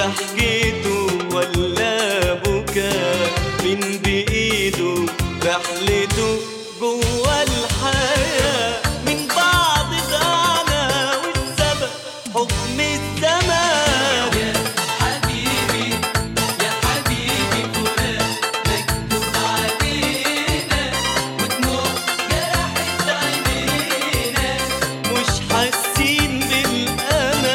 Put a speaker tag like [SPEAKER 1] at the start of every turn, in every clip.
[SPEAKER 1] ضحكته ولا بكاء من بإيده رحلته جوا الحياة من بعض دعنا والسبب حكم الزمان
[SPEAKER 2] يا حبيبي يا حبيبي فلان مكتوب علينا ودموع جرحت عينينا
[SPEAKER 1] مش حاسين بالأمان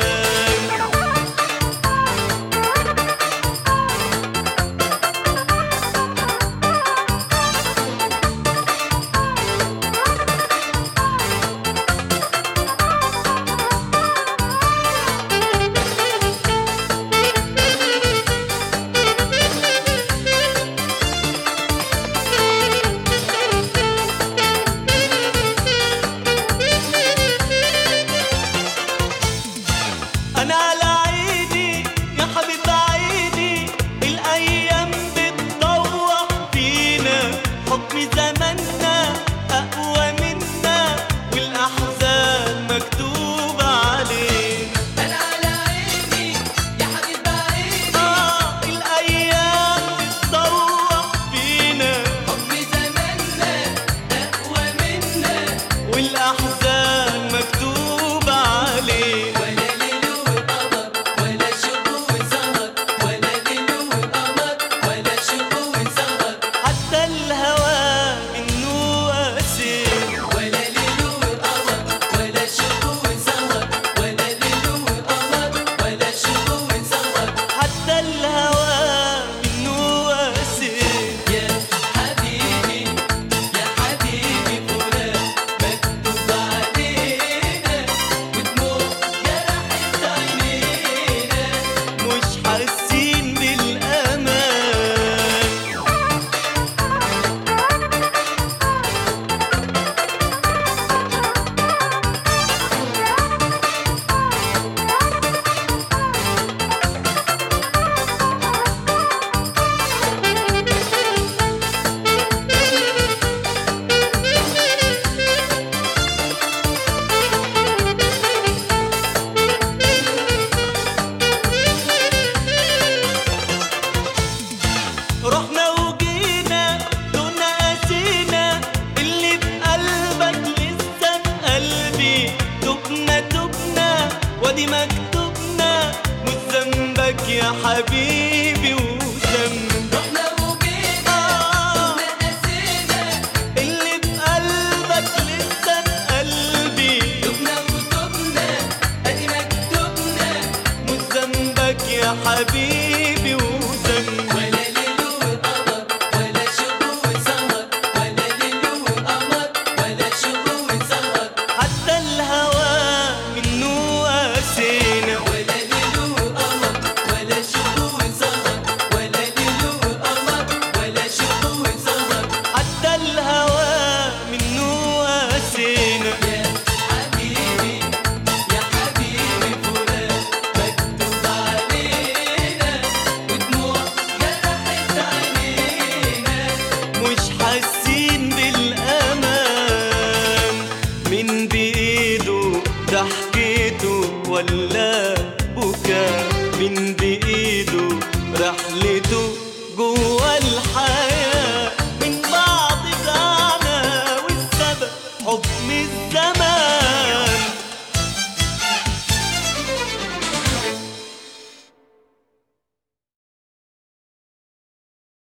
[SPEAKER 1] أنا على عيني يا حبيب عيني الأيام بتطوح فينا حكم زماننا أقوى منا والأحزان مكتوبة علينا
[SPEAKER 2] أنا على عيني يا حبيب عيني
[SPEAKER 1] آه الأيام بتطوح فينا
[SPEAKER 2] حكم زماننا أقوى منا
[SPEAKER 1] والأحزان مكتوبة علينا
[SPEAKER 2] ولا ليل وقمر ولا شوق وسهر ولا ليل وقمر ولا شوق وسهر
[SPEAKER 1] حتى الهوى منه أسير
[SPEAKER 2] ولا ليل وقمر ولا شوق وسهر ولا ليل وقمر ولا شوق وسهر
[SPEAKER 1] حتى الهوى منه أسير
[SPEAKER 2] يا حبيبي يا حبيبي فلان مكتوب علينا ودموع جرحت عينينا
[SPEAKER 1] مش حاسين بالأمان رحنا وجينا دنا قاسينا اللي في قلبك لسه في قلبي تبنا تبنا وادي مكتوبنا مش ذنبك يا حبيبي وذنب
[SPEAKER 2] رحنا وجينا
[SPEAKER 1] آه
[SPEAKER 2] ونسينا
[SPEAKER 1] اللي في قلبك لسه في قلبي
[SPEAKER 2] دبنا وتبنا ادي مكتوبنا
[SPEAKER 1] مش ذنبك يا حبيبي وذنب
[SPEAKER 2] ولا ليل وقمر ولا شوق وسهر ولا ليل وقمر ولا شوق وسهر
[SPEAKER 1] حتى الهوى منه قاسينا
[SPEAKER 2] ولا ليل وقمر ولا شوق وسهر ولا ليل وقمر ولا شوق وسهر
[SPEAKER 1] حتى الهوى منه قاسينا
[SPEAKER 2] يا حبيبي يا حبيبي فلان مكتوب علينا ودموع جرحت عينينا
[SPEAKER 1] مش حاسين بالأمان من بإيده ضحكته ولا بكاء من بإيده رحلته